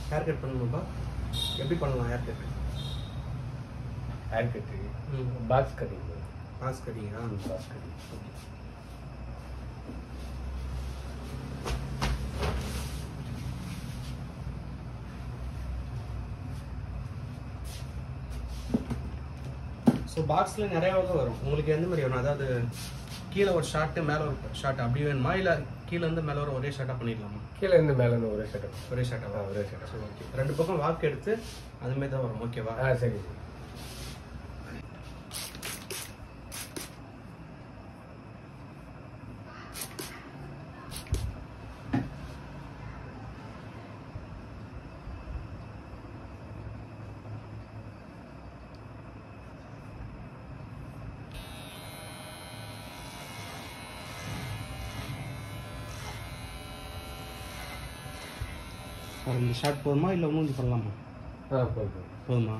hair cut பண்ணணும்பா எப்படி பண்ணலாம் hair cut hair cut ம் பாக்ஸ் கட்டிங் பாஸ் கட்டிங்கா பாக்ஸ் கட்டிங் ஸோ பாக்ஸில் நிறைய வகை வரும் உங்களுக்கு எந்த மாதிரி வேணும் அதாவது கீழே ஒரு ஷார்ட்டு மேலே ஒரு ஷார்ட் அப்படி வேணுமா இல்லை கீழே இருந்து மேலே வர ஒரே ஷார்ட்டாக பண்ணிடலாமா கீழே இருந்து மேலே இருந்து ஒரே செட்டப் ஒரே ஷார்ட்டாக ஒரே செட்டப் சரி ஓகே ரெண்டு பக்கம் வாக்கு எடுத்து அதுமாரி தான் வரும் ஓகேவா ஆ சரி சரி இந்த ஷார்ட் போதுமா இல்லை மூஞ்சி பண்ணலாமா ஆ போதும் போதுமா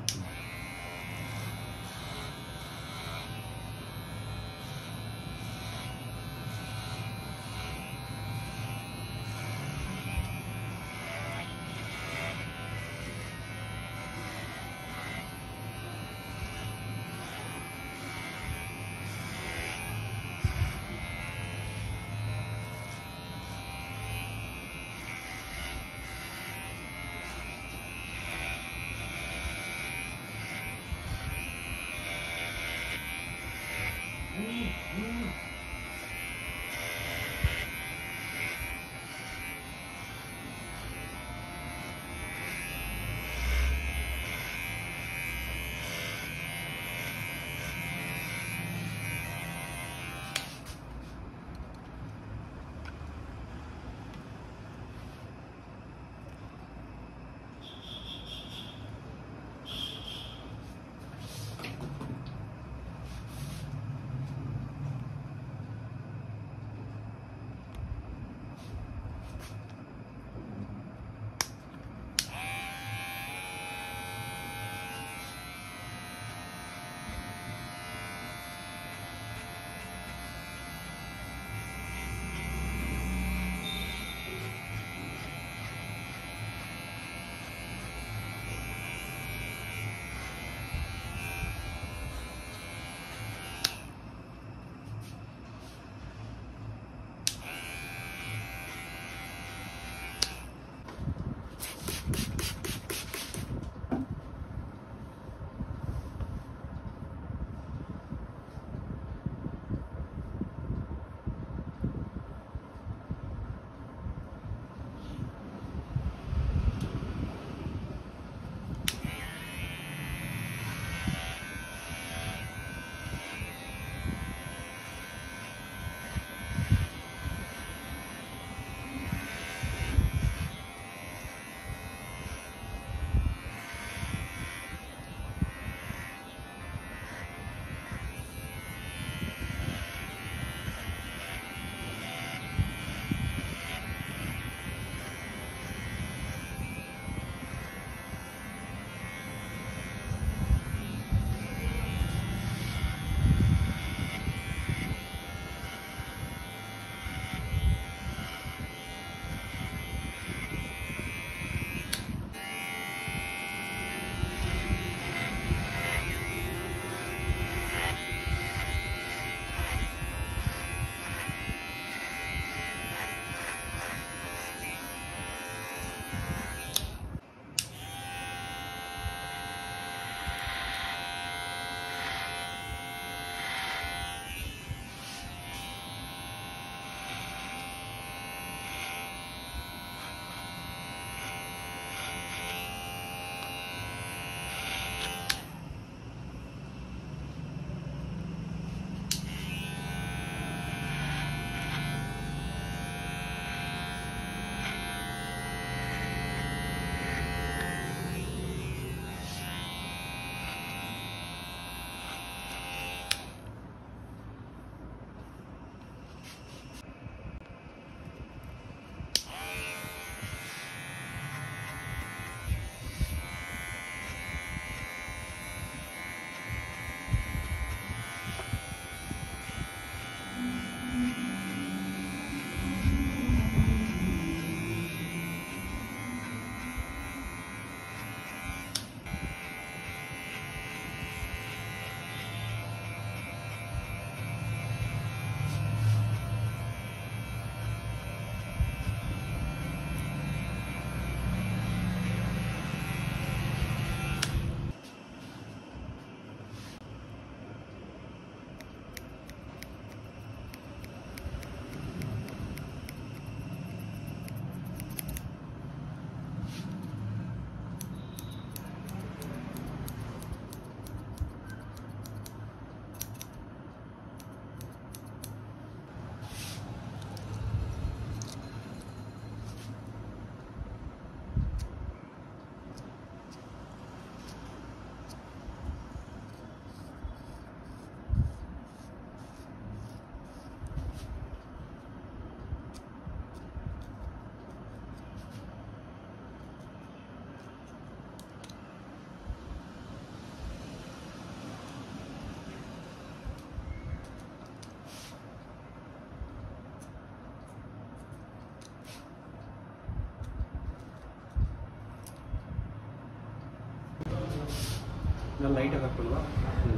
நல்லா லைட்டாக கட் பண்ணலாம் ம்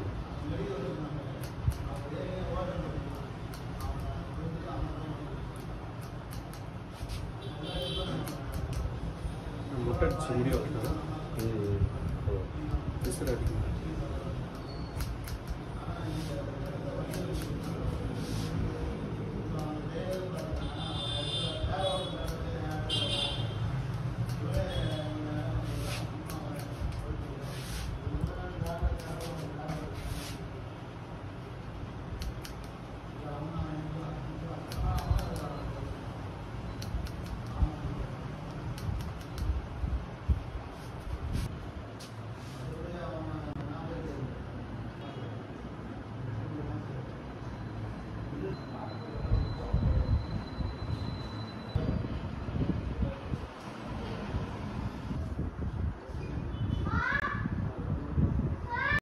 முட்டை அடிச்சு முடியும் ம் ஓ பிசுறு அடிக்கணும்